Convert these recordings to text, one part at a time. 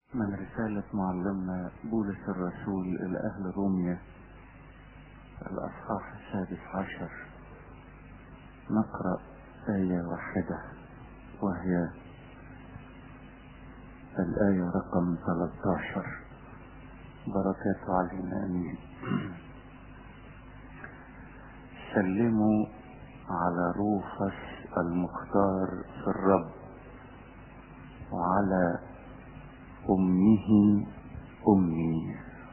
من رسالة معلمنا بولس الرسول إلى أهل روميا الأصحاح السادس عشر نقرأ آية واحدة وهي الآية رقم 13 بركاته علينا أمين سلموا على روفس المختار في الرب وعلى أمه أمي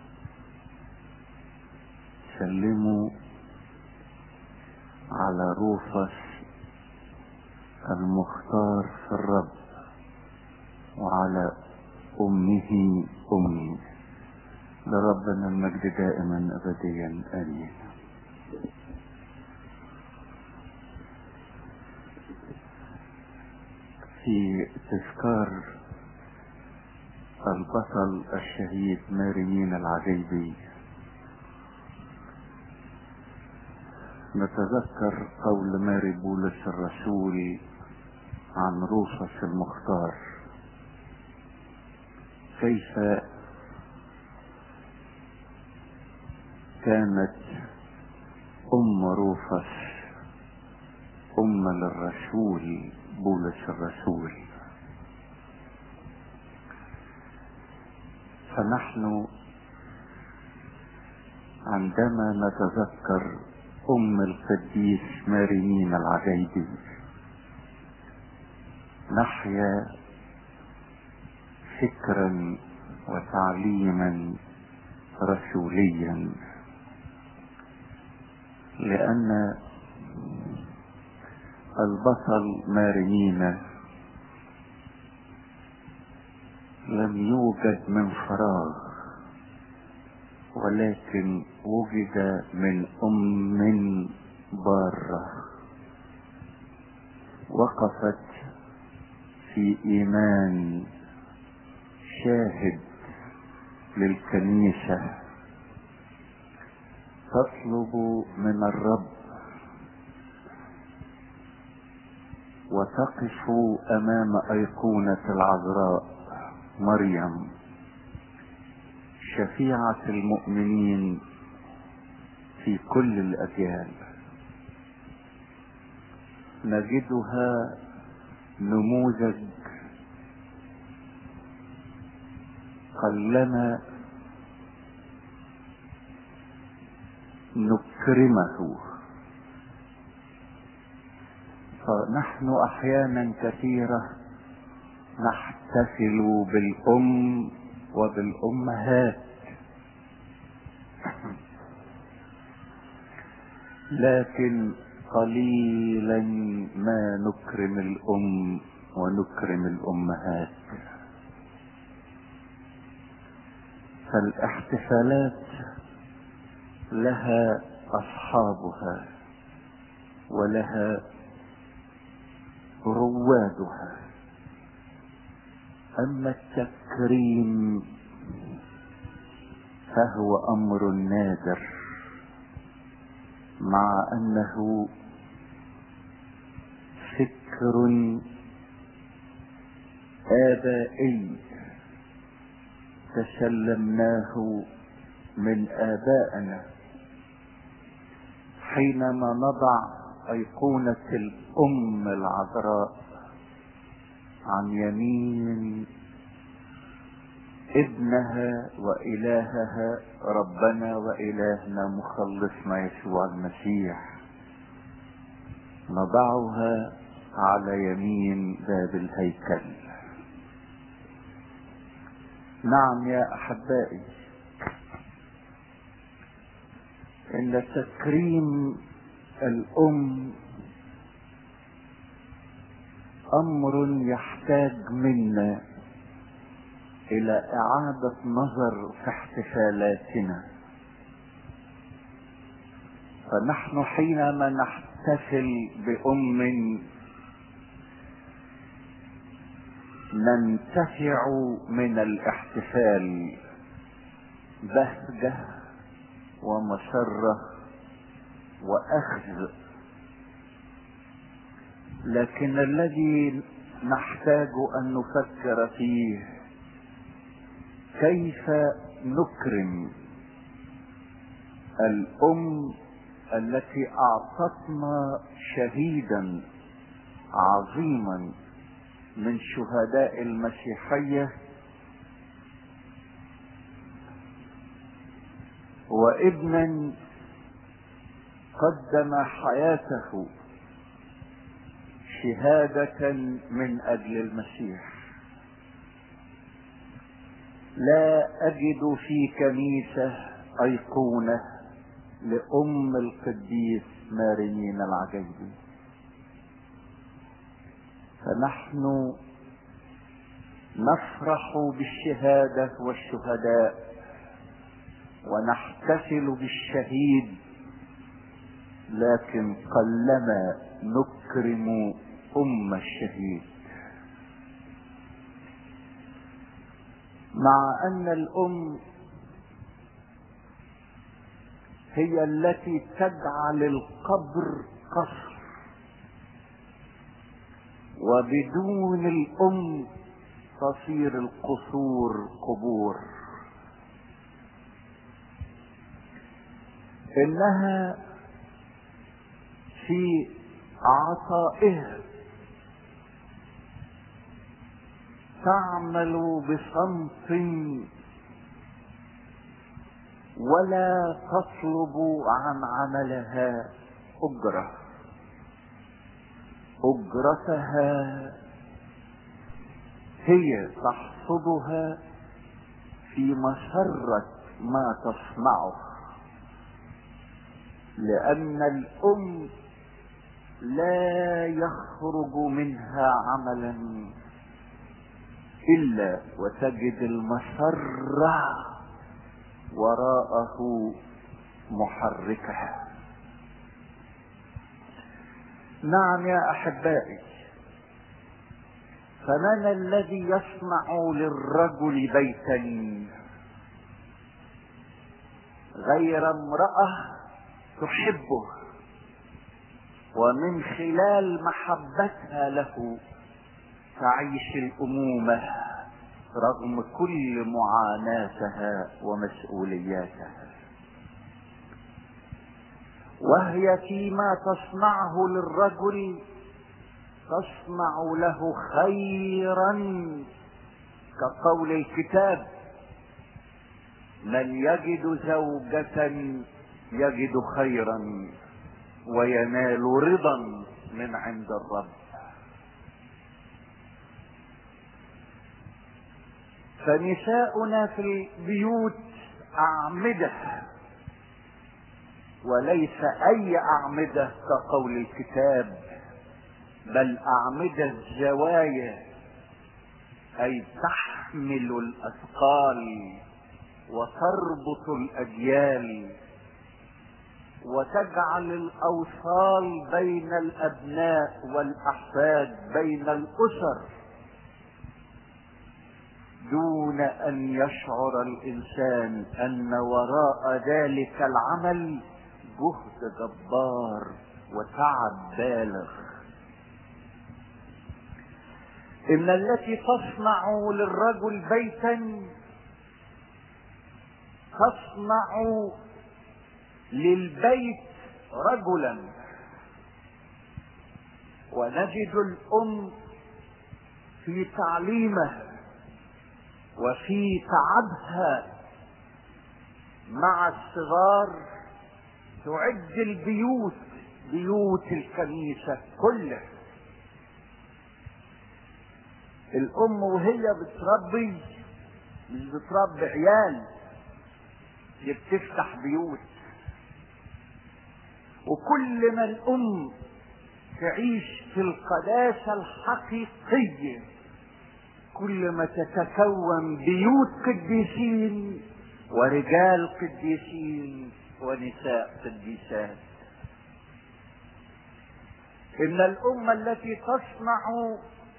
سلموا على روفس المختار في الرب وعلى أمه أمي لربنا المجد دائما أبديا آمين في تذكار البطل الشهيد ماريين العجيبي نتذكر قول ماري بولس الرسول عن روفس المختار كيف كانت ام روفس ام للرسول بولس الرسول فنحن عندما نتذكر ام القديس مارينين العجيبي نحيا فكرا وتعليما رسوليا لان البطل مارينينا لم يوجد من فراغ ولكن وجد من ام باره وقفت في ايمان شاهد للكنيسه تطلب من الرب وتقف امام ايقونه العذراء مريم شفيعه المؤمنين في كل الاجيال نجدها نموذج قلما نكرمه فنحن احيانا كثيرة نحتفل بالام وبالامهات لكن قليلا ما نكرم الام ونكرم الامهات فالاحتفالات لها اصحابها ولها روادها اما التكريم فهو امر نادر مع انه فكر ابائي تسلمناه من ابائنا حينما نضع أيقونة الأم العذراء عن يمين ابنها وإلهها ربنا وإلهنا مخلصنا يسوع المسيح نضعها على يمين باب الهيكل نعم يا أحبائي إن تكريم الام امر يحتاج منا الى اعادة نظر في احتفالاتنا فنحن حينما نحتفل بام ننتفع من الاحتفال بهجة ومسرة واخذ لكن الذي نحتاج ان نفكر فيه كيف نكرم الام التي اعطتنا شهيدا عظيما من شهداء المسيحيه وابنا قدم حياته شهادة من اجل المسيح لا اجد في كنيسة ايقونة لام القديس مارينين العجيبي فنحن نفرح بالشهادة والشهداء ونحتفل بالشهيد لكن قلما نكرم ام الشهيد مع ان الام هي التي تجعل القبر قصر وبدون الام تصير القصور قبور انها في عطائها تعمل بصمت ولا تطلب عن عملها اجره اجرتها هي تحصدها في مسره ما تصنعه لان الام لا يخرج منها عملا الا وتجد المسره وراءه محركه نعم يا احبائي فمن الذي يصنع للرجل بيتا غير امراه تحبه ومن خلال محبتها له تعيش الامومه رغم كل معاناتها ومسؤولياتها وهي فيما تصنعه للرجل تصنع له خيرا كقول الكتاب من يجد زوجة يجد خيرا وينال رضا من عند الرب فنساؤنا في البيوت اعمده وليس اي اعمده كقول الكتاب بل اعمده الزوايا اي تحمل الاثقال وتربط الاجيال وتجعل الاوصال بين الابناء والاحفاد بين الاسر دون ان يشعر الانسان ان وراء ذلك العمل جهد جبار وتعب بالغ ان التي تصنع للرجل بيتا تصنع للبيت رجلا ونجد الام في تعليمه وفي تعبها مع الصغار تعد البيوت بيوت الكنيسة كلها الأم وهي بتربي مش بتربي عيال دي بتفتح بيوت وكل ما الأم تعيش في القداسة الحقيقية كل ما تتكون بيوت قديسين ورجال قديسين ونساء قديسات ان الامه التي تصنع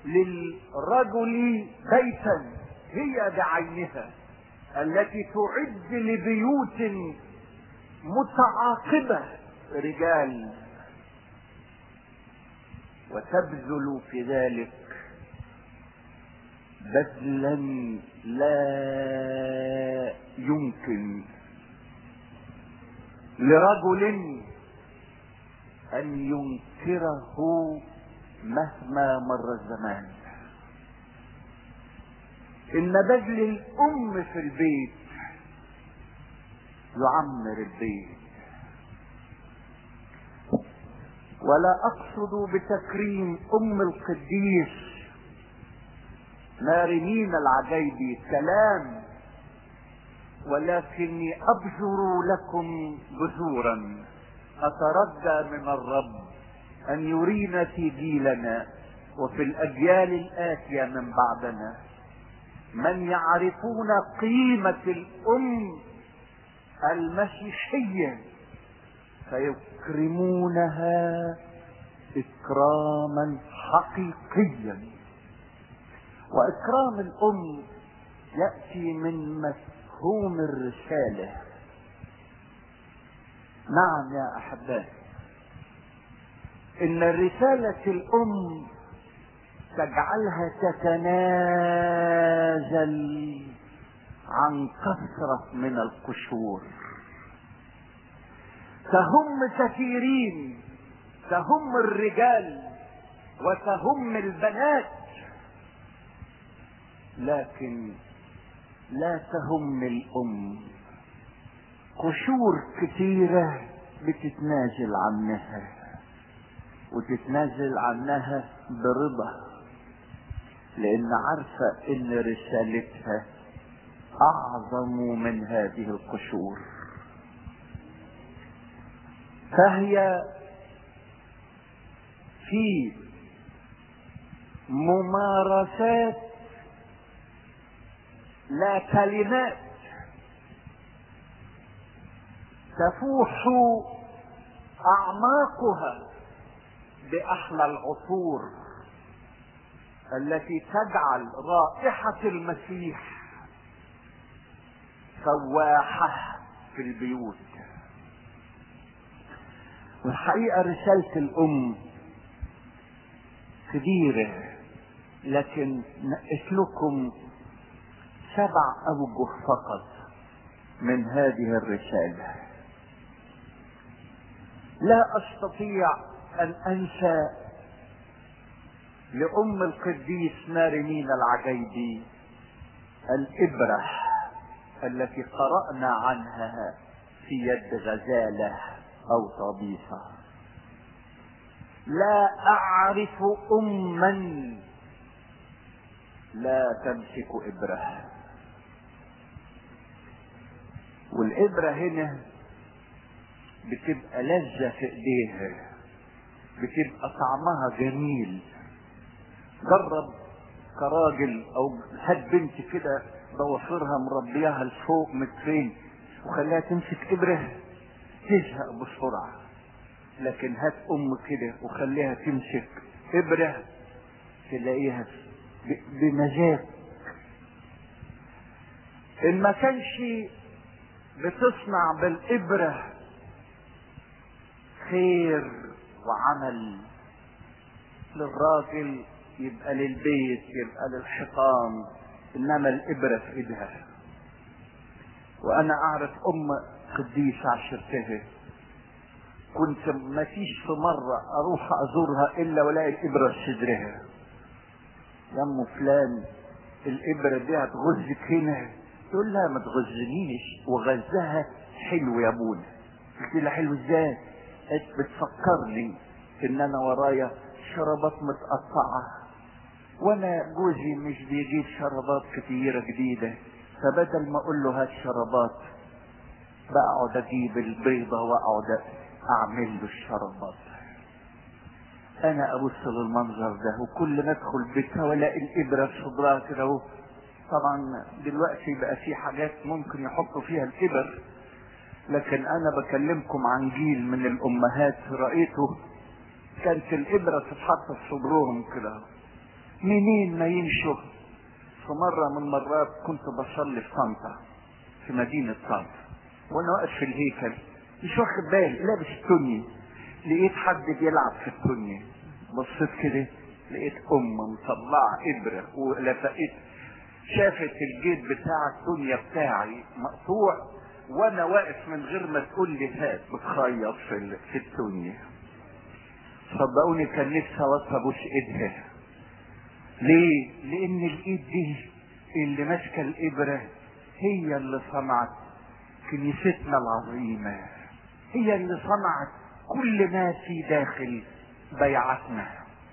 للرجل بيتا هي بعينها التي تعد لبيوت متعاقبه رجال وتبذل في ذلك بذلا لا لرجل ان ينكره مهما مر الزمان ان بذل الام في البيت يعمر البيت ولا اقصد بتكريم ام القديس نارمين العجيبي كلام ولكني ابذر لكم بذورا اترجى من الرب ان يرينا في جيلنا وفي الاجيال الاتيه من بعدنا من يعرفون قيمه الام المسيحيه فيكرمونها اكراما حقيقيا واكرام الام ياتي من مفهوم الرساله نعم يا احبائي ان رساله الام تجعلها تتنازل عن كثره من القشور تهم كثيرين تهم الرجال وتهم البنات لكن لا تهم الام قشور كثيرة بتتنازل عنها وتتنازل عنها برضا لان عارفة ان رسالتها اعظم من هذه القشور فهي في ممارسات لا كلمات تفوح اعماقها باحلى العطور التي تجعل رائحه المسيح فواحه في البيوت والحقيقه رساله الام كبيره لكن نقيت لكم سبع اوجه فقط من هذه الرساله لا استطيع ان انسى لام القديس مارمين العجيبي الابره التي قرانا عنها في يد غزاله او طبيخه لا اعرف اما لا تمسك ابره والابره هنا بتبقى لذة في ايديها بتبقى طعمها جميل جرب كراجل او هات بنت كده ضوافرها مربياها لفوق مترين وخليها تمسك ابره تزهق بسرعة لكن هات ام كده وخليها تمسك ابرة تلاقيها بمزاج ان ما كانش بتصنع بالابره خير وعمل للراجل يبقى للبيت يبقى للحيطان انما الابره في ايدها وانا اعرف ام قديسه عشرتها كنت ما فيش في مرة اروح ازورها الا والاقي الابرة في صدرها يا ام فلان الابرة دي هتغزك هنا تقول لها ما تغزنيش وغزها حلو يا ابونا قلت لها حلو ازاي قالت بتفكرني ان انا ورايا شرابات متقطعة وانا جوزي مش بيجيب شرابات كتيرة جديدة فبدل ما اقول له هات شرابات بقعد اجيب البيضة واقعد اعمل له الشربات انا ابص للمنظر ده وكل ما ادخل بيتها والاقي الابره في صدرها كده اهو طبعا دلوقتي بقى في حاجات ممكن يحطوا فيها الابر لكن انا بكلمكم عن جيل من الامهات رايته كانت الابره تتحط في صدرهم كده منين ما يمشوا في مره من مرات كنت بصلي في طنطا في مدينه طنطا وانا واقف في الهيكل مش واخد بالي لابس توني لقيت حد بيلعب في التوني بصيت كده لقيت ام مطلعه ابره ولفقت شافت الجيب بتاع الدنيا بتاعي مقطوع وانا واقف من غير ما تقول لي هات بتخيط في ال- في الدنيا صدقوني كان نفسي اوصى ابوس ايدها ليه؟ لان الايد دي اللي ماسكه الابره هي اللي صنعت كنيستنا العظيمه هي اللي صنعت كل ما في داخل بيعتنا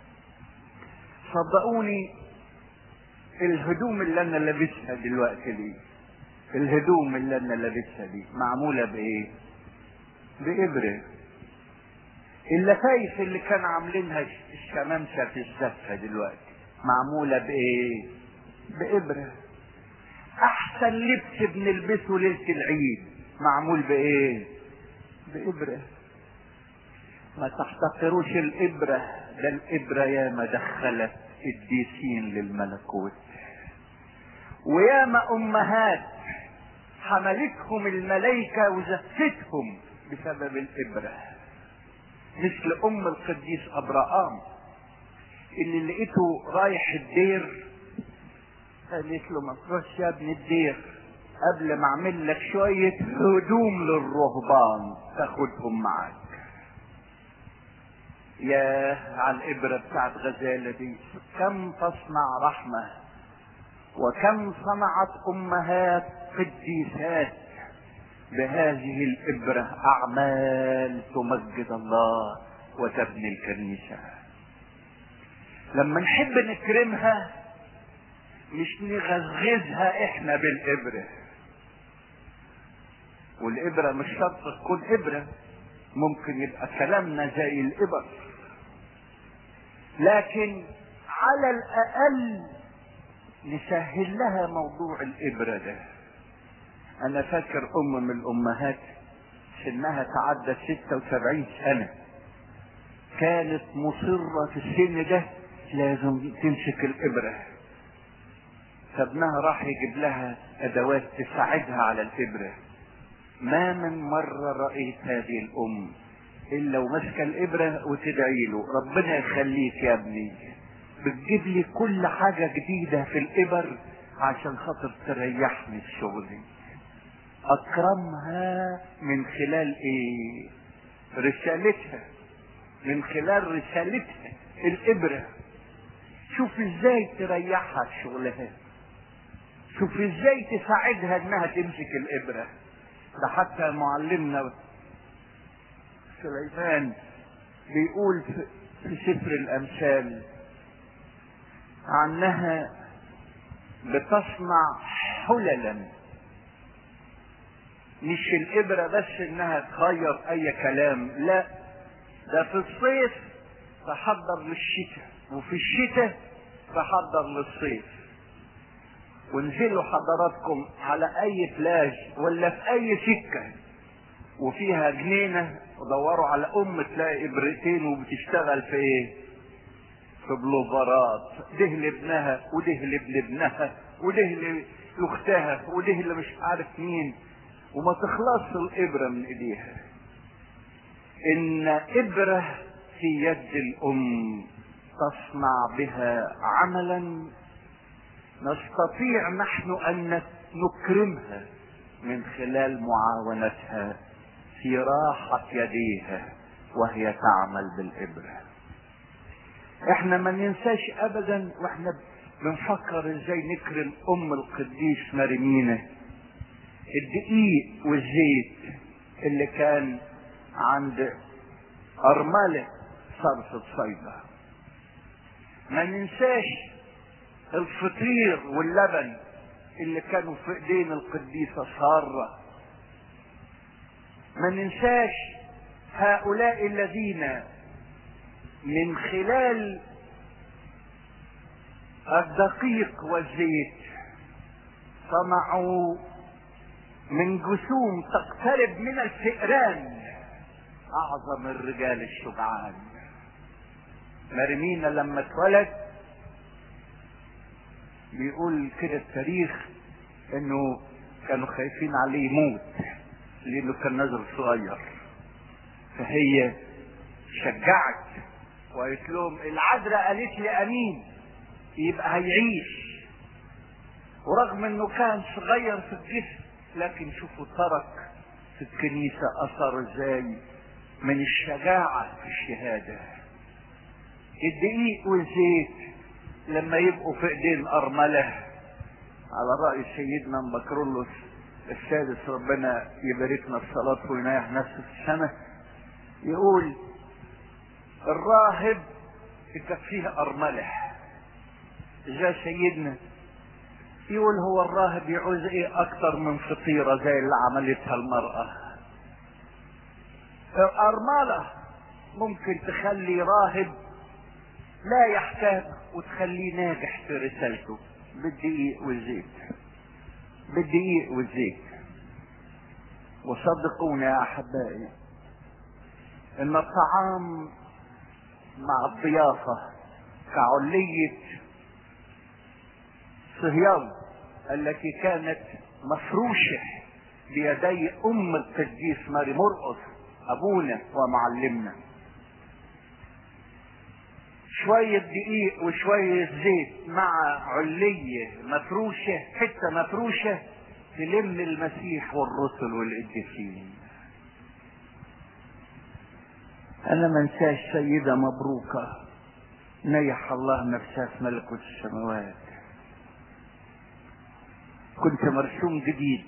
صدقوني الهدوم اللي انا لابسها دلوقتي دي الهدوم اللي انا لابسها دي معموله بايه بابره اللفايف اللي كانوا عاملينها الشمامسه في الزفه دلوقتي معموله بايه بابره احسن لبس بنلبسه ليله العيد معمول بايه بابره ما تحتقروش الابره ده الابره ياما دخلت الديسين للملكوت وياما امهات حملتهم الملائكه وزفتهم بسبب الابره مثل ام القديس ابراهام اللي لقيته رايح الدير قالت له ما تروحش يا ابن الدير قبل ما اعمل لك شويه هدوم للرهبان تاخدهم معاك يا على الإبرة بتاعت غزالة دي كم تصنع رحمة وكم صنعت أمهات قديسات بهذه الإبرة أعمال تمجد الله وتبني الكنيسة لما نحب نكرمها مش نغزغزها احنا بالإبرة والإبرة مش شرط تكون إبرة ممكن يبقى كلامنا زي الإبر لكن على الأقل نسهل لها موضوع الإبرة ده أنا فاكر أم من الأمهات سنها تعدى 76 سنة كانت مصرة في السن ده لازم تمسك الإبرة فابنها راح يجيب لها أدوات تساعدها على الإبرة ما من مرة رأيت هذه الأم إلا وماسكة الإبرة وتدعي له ربنا يخليك يا ابني بتجيب لي كل حاجة جديدة في الإبر عشان خاطر تريحني في شغلي أكرمها من خلال إيه؟ رسالتها من خلال رسالتها الإبرة شوف إزاي تريحها في شغلها شوف إزاي تساعدها إنها تمسك الإبرة ده حتى معلمنا سليمان بيقول في سفر الامثال عنها بتصنع حللا مش الابرة بس انها تغير اي كلام لا ده في الصيف تحضر للشتاء وفي الشتاء تحضر للصيف وانزلوا حضراتكم على اي بلاج ولا في اي سكه وفيها جنينه ودوروا على ام تلاقي ابرتين وبتشتغل في ايه؟ في بلوفرات ده لابنها وده لابن ابنها وده لاختها وده اللي مش عارف مين وما تخلصش الابره من ايديها ان ابره في يد الام تصنع بها عملا نستطيع نحن ان نكرمها من خلال معاونتها في راحة يديها وهي تعمل بالإبرة احنا ما ننساش ابدا واحنا بنفكر ازاي نكرم ام القديس مريمينا الدقيق والزيت اللي كان عند ارملة صرفة صيدا ما ننساش الفطير واللبن اللي كانوا في ايدين القديسة سارة ما ننساش هؤلاء الذين من خلال الدقيق والزيت صنعوا من جسوم تقترب من الفئران اعظم الرجال الشجعان مرمينا لما اتولد بيقول كده التاريخ انه كانوا خايفين عليه يموت لانه كان نظر صغير فهي شجعت وقالت لهم العذراء قالت لي امين يبقى هيعيش ورغم انه كان صغير في الجسم لكن شوفوا ترك الكنيسة اثر ازاي من الشجاعة في الشهادة الدقيق والزيت لما يبقوا في ايدين ارملة على رأي سيدنا بكرولوس السادس ربنا يباركنا الصلاة وينايح نفسه في السماء يقول الراهب تكفيه أرملة جاء سيدنا يقول هو الراهب يعوز ايه اكتر من فطيرة زي اللي عملتها المرأة الأرملة ممكن تخلي راهب لا يحتاج وتخليه ناجح في رسالته بالدقيق والزيت بالدقيق والزيت وصدقوني يا احبائي ان الطعام مع الضيافة كعلية صهيون التي كانت مفروشة بيدي ام القديس ماري مرقس ابونا ومعلمنا شوية دقيق وشوية زيت مع علية مفروشة حتة مفروشة تلم المسيح والرسل والقديسين انا ما انساش سيدة مبروكة نيح الله نفسها في ملكوت السماوات كنت مرسوم جديد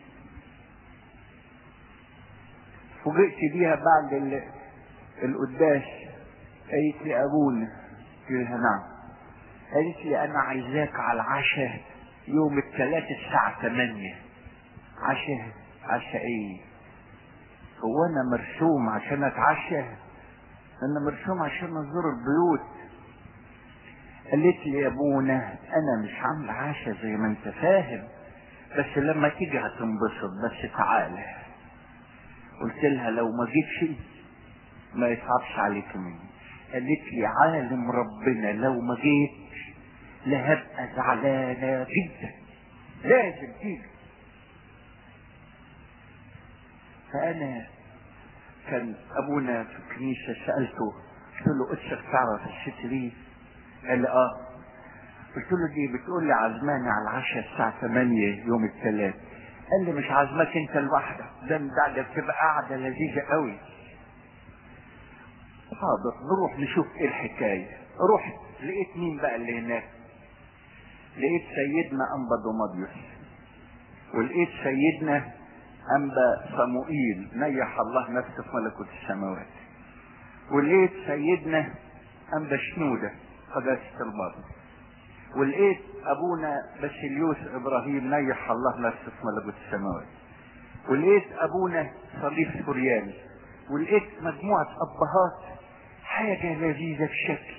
فوجئت بيها بعد ال- القداس قالت لي ابونا قلت لها نعم قالت لي انا عايزاك على العشاء يوم الثلاث الساعة 8 عشاء عشاء ايه هو انا مرسوم عشان اتعشى انا مرسوم عشان ازور البيوت قالت لي يا ابونا انا مش عامل عشاء زي ما انت فاهم بس لما تيجي هتنبسط بس تعالى قلت لها لو ما جيتش ما يصعبش عليك مني قالت لي عالم ربنا لو ما جيت لهبقى زعلانة جدا لازم تيجي فأنا كان أبونا في الكنيسة سألته قلت له قدسك تعرف الست دي قال لي اه قلت له دي بتقول لي عزماني على العشاء الساعة 8 يوم الثلاث قال لي مش عازمك انت لوحدك ده ده ده بتبقى قاعدة لذيذة قوي حاضر نروح نشوف ايه الحكاية رحت لقيت مين بقى اللي هناك لقيت سيدنا انبا دوماديوس ولقيت سيدنا انبا صموئيل نيح الله نفسه في ملكوت السماوات ولقيت سيدنا انبا شنودة قداسة البر ولقيت ابونا بشليوس ابراهيم نيح الله نفسه في ملكوت السماوات ولقيت ابونا صليب سورياني ولقيت مجموعة ابهات حاجة لذيذة بشكل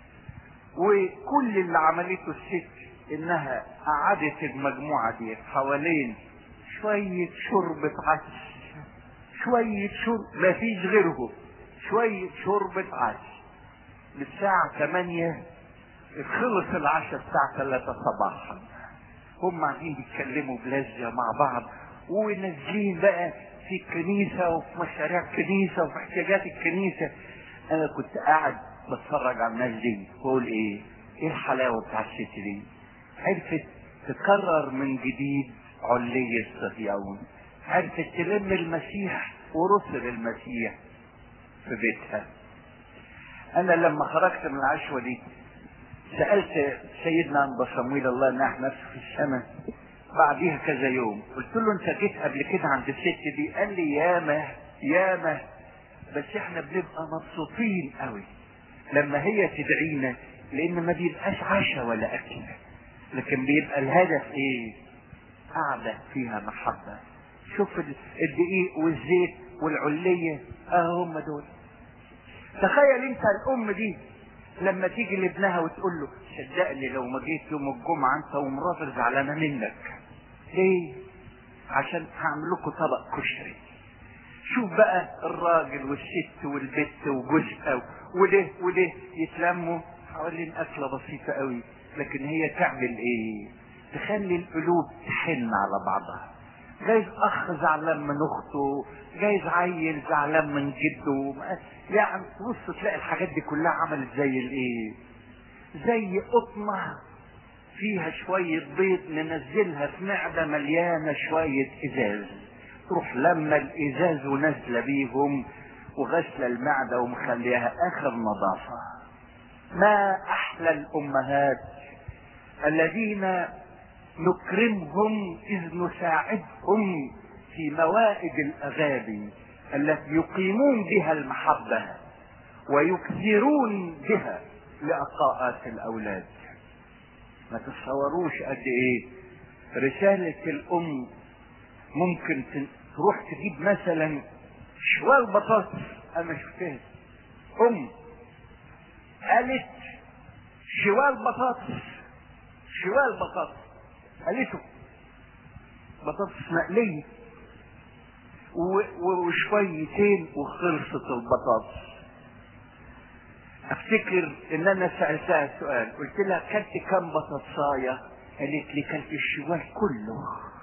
وكل اللي عملته الست انها قعدت المجموعة دي حوالين شوية شوربة عدس شوية شرب ما فيش غيرهم شوية شوربة عدس للساعة 8 خلص العشاء الساعة 3 صباحا هم قاعدين بيتكلموا بلذة مع بعض ونازلين بقى في الكنيسة وفي مشاريع الكنيسة وفي احتياجات الكنيسة انا كنت قاعد بتفرج على الناس دي واقول ايه ايه الحلاوة بتاع الست دي عرفت تكرر من جديد علية صهيون عرفت تلم المسيح ورسل المسيح في بيتها انا لما خرجت من العشوة دي سألت سيدنا أنبا صمويل الله ينح نفسه في السماء بعديها كذا يوم قلت له انت جيت قبل كده عند الست دي قال لي ياما ياما بس احنا بنبقى مبسوطين قوي لما هي تدعينا لان ما بيبقاش عشاء ولا اكل لكن بيبقى الهدف ايه قاعدة فيها محبة شوف الدقيق والزيت والعلية اه هم دول تخيل انت الام دي لما تيجي لابنها وتقول له صدقني لو ما جيت يوم الجمعة انت ومراتك زعلانة منك ليه عشان هعمل لكم طبق كشري شوف بقى الراجل والست والبت وجوزها وده وده يتلموا حوالين أكلة بسيطة قوي لكن هي تعمل ايه تخلي القلوب تحن على بعضها جايز اخ زعلان من اخته جايز عيل زعلان من جده يعني بص تلاقي الحاجات دي كلها عملت زي الايه زي قطمة فيها شوية بيض ننزلها في معدة مليانة شوية ازاز تروح لما الازاز ونازله بيهم وغسله المعده ومخليها اخر نظافه ما احلى الامهات الذين نكرمهم اذ نساعدهم في موائد الاغاني التي يقيمون بها المحبه ويكثرون بها لقاءات الاولاد ما تتصوروش قد ايه رسالة الام ممكن تروح تجيب مثلا شوال بطاطس انا شفتها ام قالت شوال بطاطس شوال بطاطس قالته بطاطس مقلية وشويتين وخلصت البطاطس افتكر ان انا سألتها سؤال قلت لها كلت كم بطاطساية قالت لي كلت الشوال كله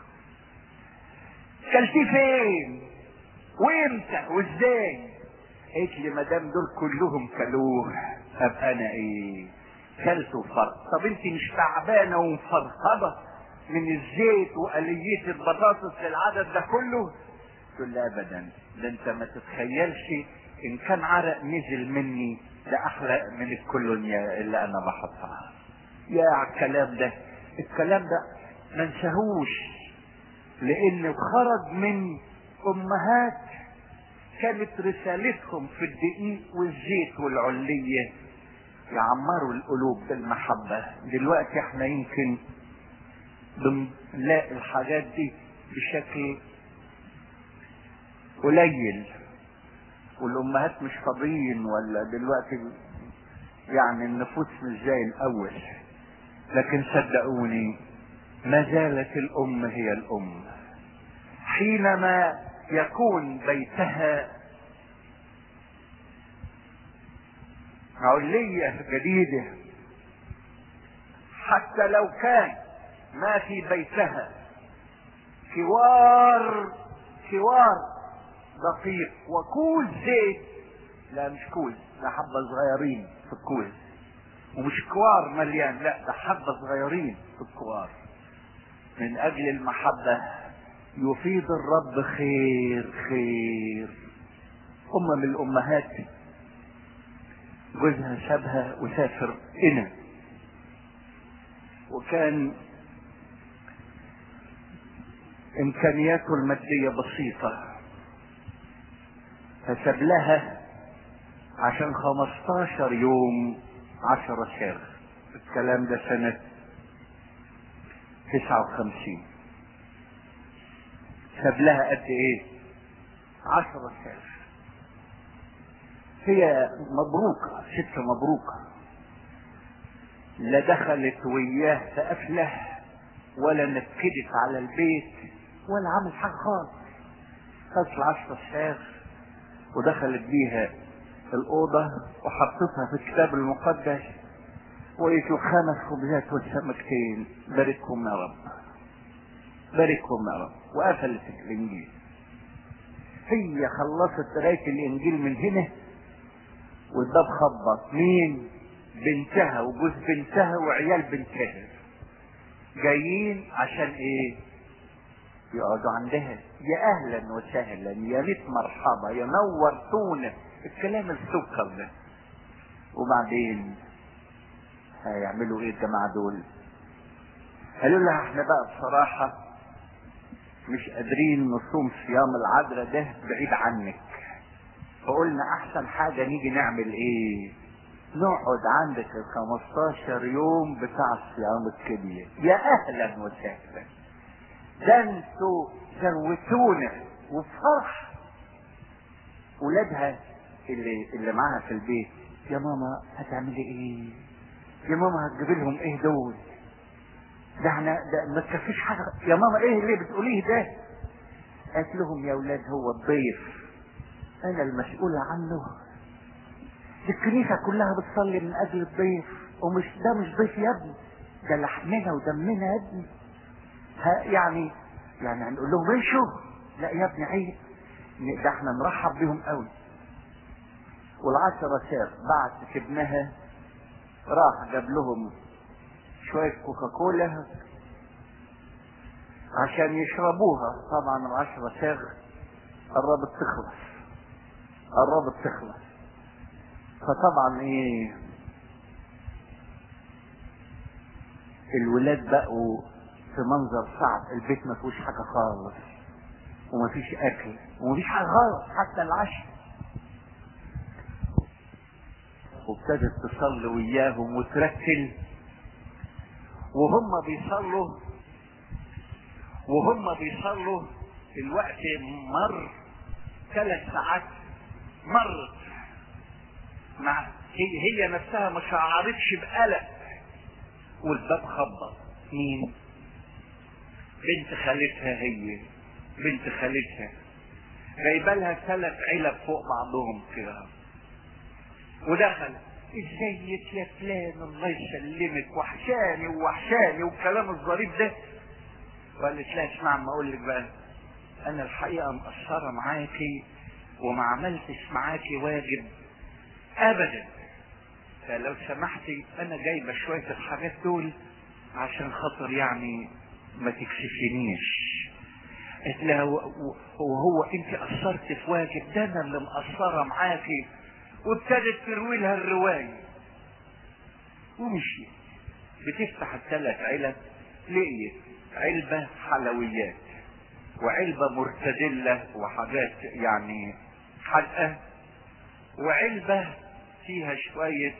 كلتيه فين وامتى وازاي قالت لي ما دام دول كلهم كلوه ابقى انا ايه كلت وفرق طب انت مش تعبانه ومفرهده من الزيت وآلية البطاطس للعدد ده كله تقول لا ابدا ده انت ما تتخيلش ان كان عرق نزل مني ده احلى من الكولونيا اللي انا بحطها يا الكلام ده الكلام ده ما نساهوش لانه خرج من امهات كانت رسالتهم في الدقيق والزيت والعلية يعمروا القلوب بالمحبة دلوقتي احنا يمكن بنلاقي الحاجات دي بشكل قليل والامهات مش فاضيين ولا دلوقتي يعني النفوس مش زي الاول لكن صدقوني ما زالت الام هي الام حينما يكون بيتها علية جديدة حتى لو كان ما في بيتها كوار كوار دقيق وكوز زيت لا مش كوز ده حبة صغيرين في الكوز ومش كوار مليان لا ده حبة صغيرين في الكوار من اجل المحبة يفيد الرب خير خير ام من الامهات جوزها سابها وسافر هنا وكان امكانياته المادية بسيطة فساب لها عشان خمستاشر يوم عشرة شهر الكلام ده سنة تسعة وخمسين ساب لها قد ايه عشرة شهر هي مبروكة ست مبروكة لا دخلت وياه في قفله ولا نكدت على البيت ولا عمل حاجة خالص خدت العشرة شهر ودخلت بيها الأوضة وحطتها في الكتاب المقدس وقالت له خمس خبزات والسمكتين باركهم يا رب باركهم يا رب وقفلت الإنجيل هي خلصت قراية الإنجيل من هنا والباب خبط مين بنتها وجوز بنتها وعيال بنتها جايين عشان ايه يقعدوا عندها يا اهلا وسهلا يا ريت مرحبا يا نورتونا الكلام السكر ده وبعدين هيعملوا ايه الجماعه دول قالوا لها احنا بقى بصراحه مش قادرين نصوم صيام العذراء ده بعيد عنك فقلنا احسن حاجة نيجي نعمل ايه نقعد عندك ال 15 يوم بتاع الصيام الكبير يا اهلا وسهلا ده انتوا زوتونا وبفرح ولادها اللي اللي معاها في البيت يا ماما هتعملي ايه يا ماما هتجيبي لهم ايه دول ده احنا ده ما تكفيش حاجه يا ماما ايه اللي بتقوليه ده قالت لهم يا ولاد هو الضيف انا المسؤولة عنه الكنيسة كلها بتصلي من اجل الضيف ومش ده مش ضيف يا ابني ده لحمنا ودمنا يا ابني يعني يعني هنقول لهم امشوا لا يا ابني عيب ده احنا نرحب بيهم قوي والعشرة شاف بعت ابنها راح جاب لهم شوية كوكاكولا عشان يشربوها طبعا العشرة ساغ قربت تخلص قربت تخلص فطبعا ايه الولاد بقوا في منظر صعب البيت ما فيهوش حاجه خالص ومفيش اكل ومفيش حاجه خالص حتى العشاء وابتدت تصلي وياهم وترتل وهم بيصلوا وهم بيصلوا الوقت مر ثلاث ساعات مرت مع هي, هي نفسها ما شعرتش بقلق والباب خبط مين بنت خالتها هي بنت خالتها جايبه لها ثلاث علب فوق بعضهم كده ودخل ازيك يا فلان الله يسلمك وحشاني ووحشاني والكلام الظريف ده وقالت لها اسمع ما اقول لك بقى انا الحقيقه مقصره معاكي وما عملتش معاكي واجب ابدا فلو سمحتي انا جايبه شويه الحاجات دول عشان خاطر يعني ما تكسفنيش قالت لها وهو انت قصرت في واجب ده انا اللي مقصره معاكي وابتدت تروي لها الروايه ومشي بتفتح الثلاث علب لقيت علبه حلويات وعلبه مرتدله وحاجات يعني حلقه وعلبه فيها شويه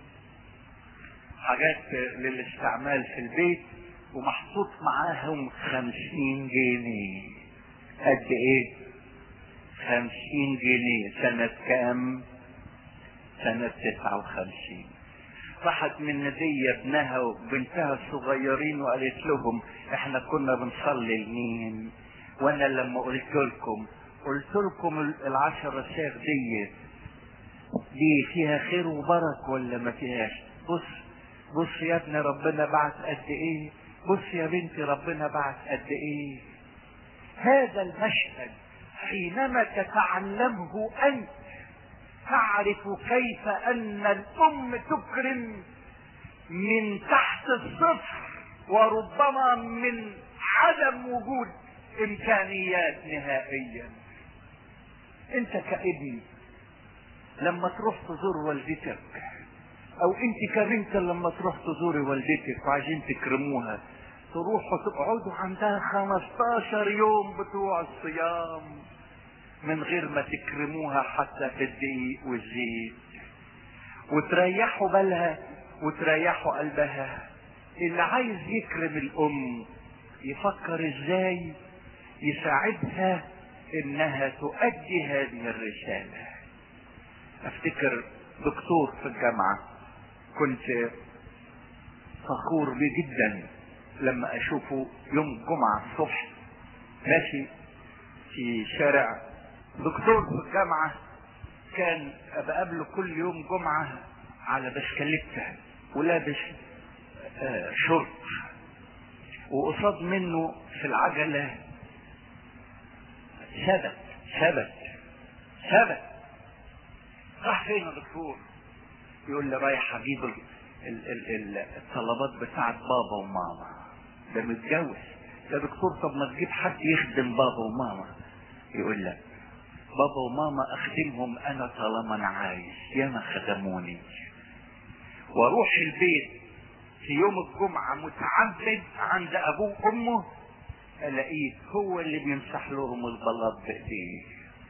حاجات للاستعمال في البيت ومحطوط معاهم خمسين جنيه قد ايه خمسين جنيه سنة كام سنة تسعة وخمسين راحت من ندية ابنها وبنتها الصغيرين وقالت لهم احنا كنا بنصلي لمين وانا لما قلت لكم قلت لكم العشرة ساغ دي دي فيها خير وبرك ولا ما فيهاش بص بص يا ابني ربنا بعت قد ايه بص يا بنتي ربنا بعت قد ايه هذا المشهد حينما تتعلمه انت تعرف كيف ان الام تكرم من تحت الصفر وربما من عدم وجود امكانيات نهائيا انت كابن لما تروح تزور والدتك او انت كبنت لما تروح تزوري والدتك وعايزين تكرموها تروحوا تقعدوا عندها 15 يوم بتوع الصيام من غير ما تكرموها حتى في الدقيق والزيت وتريحوا بالها وتريحوا قلبها اللي عايز يكرم الام يفكر ازاي يساعدها انها تؤدي هذه الرسالة افتكر دكتور في الجامعة كنت فخور بيه جدا لما اشوفه يوم الجمعة الصبح ماشي في شارع دكتور في الجامعة كان بقابله كل يوم جمعة على بسكليتة ولابس آه شورت وقصاد منه في العجلة ثبت ثبت ثبت راح فين يا دكتور يقول لي رايح اجيب ال- ال- ال- ال- الطلبات بتاعت بابا وماما ده متجوز يا دكتور طب ما تجيب حد يخدم بابا وماما يقول لك بابا وماما اخدمهم انا طالما انا عايز ياما خدموني واروح البيت في يوم الجمعة متعبد عند ابوه وامه الاقيه هو اللي بيمسح لهم البلاط بايديه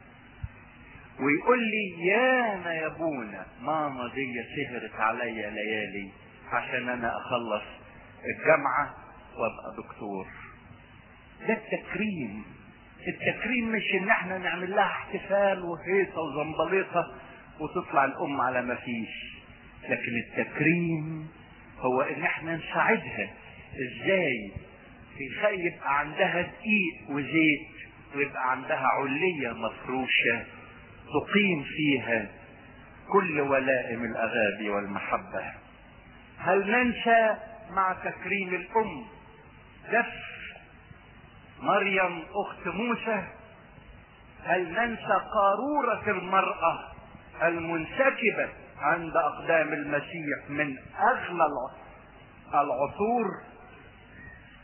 ويقول لي ياما يا ابونا ماما دي سهرت عليا ليالي عشان انا اخلص الجامعة وابقى دكتور ده التكريم التكريم مش ان احنا نعمل لها احتفال وهيصة وزنبليطة وتطلع الام على ما فيش لكن التكريم هو ان احنا نساعدها ازاي في يبقى عندها دقيق وزيت ويبقى عندها علية مفروشة تقيم فيها كل ولائم الاغابي والمحبة هل ننسى مع تكريم الام دف مريم اخت موسى هل ننسى قارورة المرأة المنسكبة عند اقدام المسيح من اغلى الع- العصور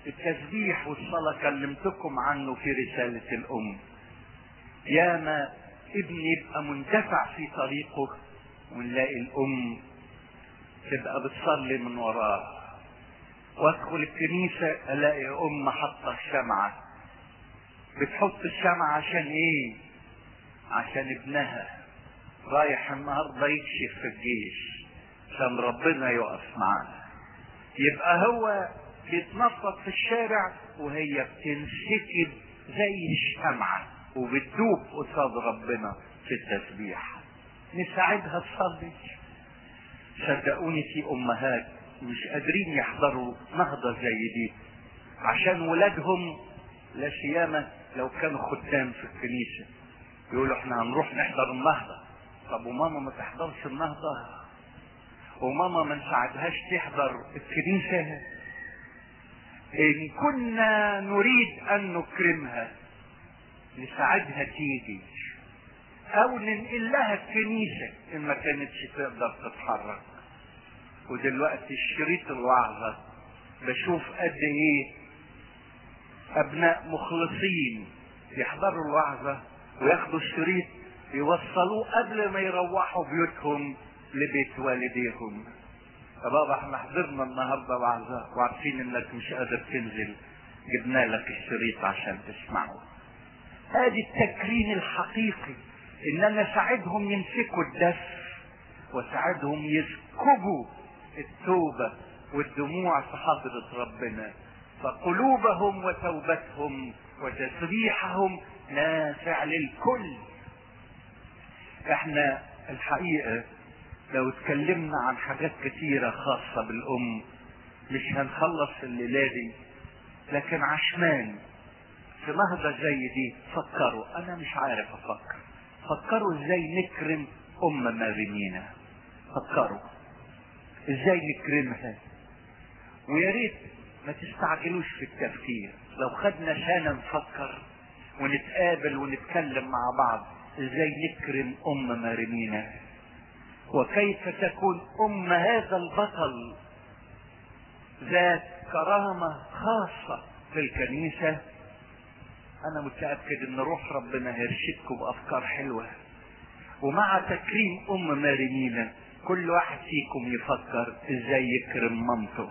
التسبيح والصلاة كلمتكم عنه في رسالة الأم ياما ابن يبقى مندفع في طريقه ونلاقي الأم تبقى بتصلي من وراه وادخل الكنيسة الاقي ام حاطة الشمعة بتحط الشمعة عشان ايه عشان ابنها رايح النهاردة يكشف في الجيش عشان ربنا يقف معاه يبقى هو بيتنطط في الشارع وهي بتنسكب زي الشمعة وبتدوب قصاد ربنا في التسبيح نساعدها تصلي صدقوني في امهات مش قادرين يحضروا نهضة زي دي عشان ولادهم لا سيما لو كانوا خدام في الكنيسة يقولوا احنا هنروح نحضر النهضة طب وماما ما تحضرش النهضة وماما ما نساعدهاش تحضر الكنيسة ان كنا نريد ان نكرمها نساعدها تيجي او ننقل لها الكنيسة ان ما كانتش تقدر تتحرك ودلوقتي الشريط الوعظة بشوف قد ايه ابناء مخلصين يحضروا الوعظة وياخدوا الشريط يوصلوه قبل ما يروحوا بيوتهم لبيت والديهم يا بابا احنا حضرنا النهارده وعظة وعارفين انك مش قادر تنزل جبنا لك الشريط عشان تسمعه ادي التكريم الحقيقي ان انا اساعدهم يمسكوا الدف واساعدهم يسكبوا التوبة والدموع في حضرة ربنا فقلوبهم وتوبتهم وتسبيحهم نافع للكل احنا الحقيقة لو اتكلمنا عن حاجات كتيرة خاصة بالام مش هنخلص الليلة دي لكن عشمان في نهضة زي دي فكروا انا مش عارف افكر فكروا ازاي نكرم ام مريمينا فكروا ازاي نكرمها ويا ريت ما تستعجلوش في التفكير لو خدنا سنة نفكر ونتقابل ونتكلم مع بعض ازاي نكرم ام مريمينا وكيف تكون ام هذا البطل ذات كرامة خاصة في الكنيسة انا متأكد ان روح ربنا هيرشدكم بافكار حلوة ومع تكريم ام مارينينا كل واحد فيكم يفكر ازاي يكرم مامته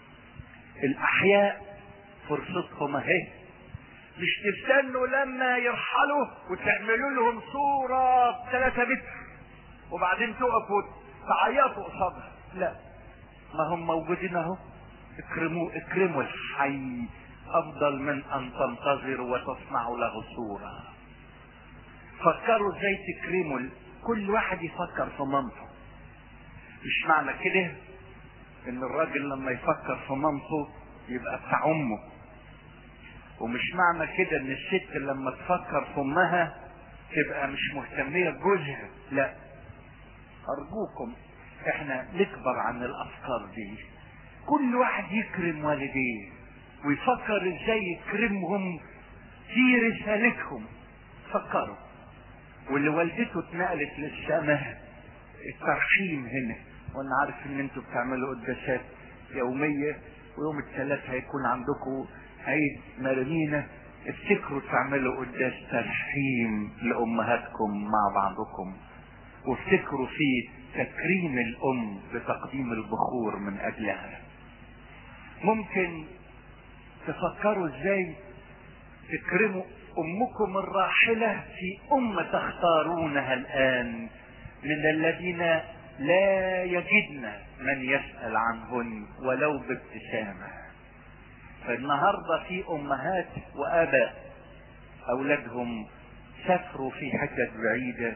الاحياء فرصتهم اهي مش تستنوا لما يرحلوا وتعملوا لهم صورة بثلاثة متر وبعدين تقفوا تعيطوا قصادها لا ما هم موجودين اهو اكرموا اكرموا الحي افضل من ان تنتظروا وتصنعوا له صورة فكروا ازاي تكرموا كل واحد يفكر في مامته مش معنى كده ان الراجل لما يفكر في مامته يبقى بتاع امه ومش معنى كده ان الست لما تفكر في امها تبقى مش مهتمية بجوزها لا ارجوكم احنا نكبر عن الافكار دي كل واحد يكرم والديه ويفكر ازاي يكرمهم في رسالتهم فكروا واللي والدته اتنقلت للسماء الترحيم هنا وانا عارف ان انتوا بتعملوا قداسات يومية ويوم الثلاث هيكون عندكم عيد مرمينا افتكروا تعملوا قداس ترحيم لامهاتكم مع بعضكم وافتكروا في تكريم الام بتقديم البخور من اجلها ممكن تفكروا ازاي تكرموا امكم الراحلة في ام تختارونها الان من الذين لا يجدن من يسأل عنهن ولو بابتسامة فالنهاردة في امهات واباء اولادهم سافروا في حتت بعيدة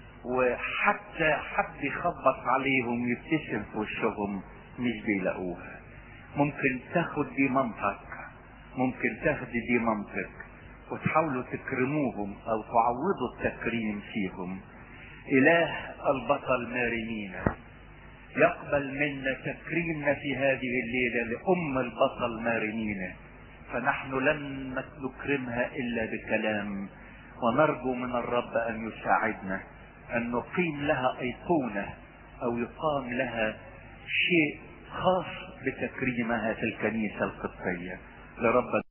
وحتى حد يخبط عليهم يبتسم في وشهم مش بيلاقوها ممكن تاخد دي مامتك ممكن تاخدي دي مامتك وتحاولوا تكرموهم او تعوضوا التكريم فيهم اله البطل مارينينا يقبل منا تكريمنا في هذه الليلة لأم البطل مارينينا فنحن لن نكرمها إلا بكلام ونرجو من الرب أن يساعدنا أن نقيم لها أيقونة أو يقام لها شيء خاص بتكريمها في الكنيسة القبطية لربك